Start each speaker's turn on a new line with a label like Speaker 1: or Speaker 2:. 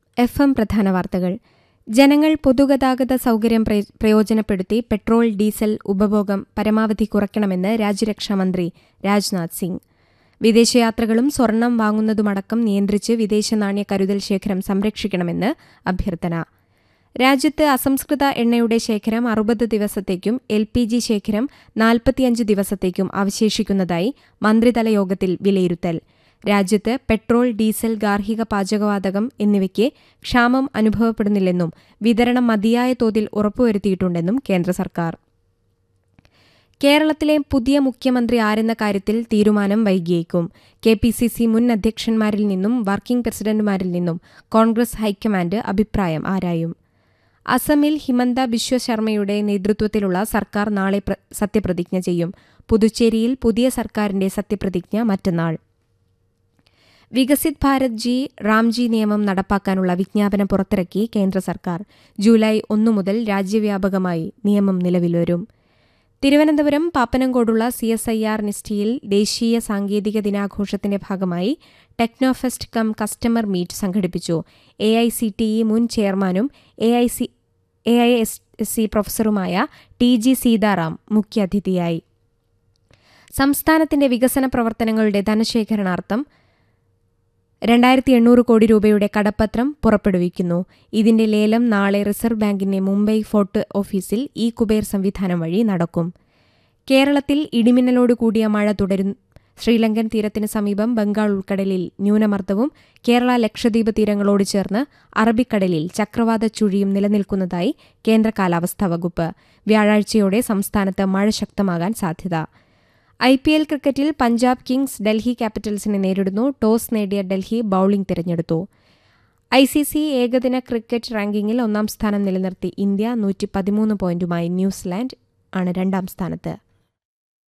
Speaker 1: F M പ്രധാന വാർത്തകൾ ജനങ്ങൾ പൊതുഗതാഗത സൗകര്യം പ്രയ- പ്രയോജനപ്പെടുത്തി പെട്രോൾ ഡീസൽ ഉപഭോഗം പരമാവധി കുറയ്ക്കണമെന്ന് രാജ്യരക്ഷാമന്ത്രി രാജ്നാഥ് സിംഗ് വിദേശയാത്രകളും സ്വർണം വാങ്ങുന്നതുമടക്കം നിയന്ത്രിച്ച് വിദേശ നാണ്യ കരുതൽ ശേഖരം സംരക്ഷിക്കണമെന്ന് അഭ്യർത്ഥന രാജ്യത്ത് അസംസ്കൃത എണ്ണയുടെ ശേഖരം അറുപത് ദിവസത്തേക്കും എൽ പി ജി ശേഖരം നാൽപ്പത്തിയഞ്ച് ദിവസത്തേക്കും അവശേഷിക്കുന്നതായി മന്ത്രിതല യോഗത്തിൽ വിലയിരുത്തൽ രാജ്യത്ത് പെട്രോൾ ഡീസൽ ഗാർഹിക പാചകവാതകം എന്നിവയ്ക്ക് ക്ഷാമം അനുഭവപ്പെടുന്നില്ലെന്നും വിതരണം മതിയായ തോതിൽ ഉറപ്പുവരുത്തിയിട്ടുണ്ടെന്നും കേന്ദ്ര സർക്കാർ കേരളത്തിലെ പുതിയ മുഖ്യമന്ത്രി ആരെന്ന കാര്യത്തിൽ തീരുമാനം വൈകിയേക്കും കെ പി സി സി മുൻ അധ്യക്ഷന്മാരിൽ നിന്നും വർക്കിംഗ് പ്രസിഡന്റുമാരിൽ നിന്നും കോൺഗ്രസ് ഹൈക്കമാൻഡ് അഭിപ്രായം ആരായും അസമിൽ ഹിമന്ത ബിശ്വ ശർമ്മയുടെ നേതൃത്വത്തിലുള്ള സർക്കാർ നാളെ പ്ര- സത്യപ്രതിജ്ഞ ചെയ്യും പുതുച്ചേരിയിൽ പുതിയ സർക്കാരിന്റെ സത്യപ്രതിജ്ഞ മറ്റന്നാൾ വികസിത് ഭാരത് ജി റാംജി നിയമം നടപ്പാക്കാനുള്ള വിജ്ഞാപനം പുറത്തിറക്കി കേന്ദ്ര സർക്കാർ ജൂലൈ ഒന്നു മുതൽ രാജ്യവ്യാപകമായി നിയമം നിലവിൽ വരും തിരുവനന്തപുരം പാപ്പനംകോടുള്ള സി എസ് ഐ ആർ നിസ്റ്റിയിൽ ദേശീയ സാങ്കേതിക ദിനാഘോഷത്തിന്റെ ഭാഗമായി ടെക്നോഫെസ്റ്റ് കം കസ്റ്റമർ മീറ്റ് സംഘടിപ്പിച്ചു A I C T E മുൻ ചെയർമാനും A I C A I S C പ്രൊഫസറുമായ ടി ജി സീതാറാം മുഖ്യാതിഥിയായി സംസ്ഥാനത്തിന്റെ വികസന പ്രവർത്തനങ്ങളുടെ ധനശേഖരണാർത്ഥം രണ്ടായിരത്തി എണ്ണൂറ് കോടി രൂപയുടെ കടപ്പത്രം പുറപ്പെടുവിക്കുന്നു ഇതിന്റെ ലേലം നാളെ റിസർവ് ബാങ്കിന്റെ മുംബൈ ഫോർട്ട് ഓഫീസിൽ ഇ കുബേർ സംവിധാനം വഴി നടക്കും കേരളത്തിൽ ഇടിമിന്നലോട് കൂടിയ മഴ തുടരും ശ്രീലങ്കൻ തീരത്തിന് സമീപം ബംഗാൾ ഉൾക്കടലിൽ ന്യൂനമർദ്ദവും കേരള ലക്ഷദ്വീപ് തീരങ്ങളോട് ചേർന്ന് അറബിക്കടലിൽ ചക്രവാത ചുഴിയും നിലനിൽക്കുന്നതായി കേന്ദ്ര കാലാവസ്ഥാ വകുപ്പ് വ്യാഴാഴ്ചയോടെ സംസ്ഥാനത്ത് മഴ ശക്തമാകാൻ സാധ്യത ഐ പി എൽ ക്രിക്കറ്റിൽ പഞ്ചാബ് കിങ്സ് ഡൽഹി ക്യാപിറ്റൽസിനെ നേരിടുന്നു ടോസ് നേടിയ ഡൽഹി ബൌളിംഗ് തിരഞ്ഞെടുത്തു ഐ സി സി ഏകദിന ക്രിക്കറ്റ് റാങ്കിങ്ങിൽ ഒന്നാം സ്ഥാനം നിലനിർത്തി ഇന്ത്യ നൂറ്റി പതിമൂന്ന് പോയിന്റുമായി ന്യൂസിലാൻഡ് ആണ് രണ്ടാം സ്ഥാനത്ത്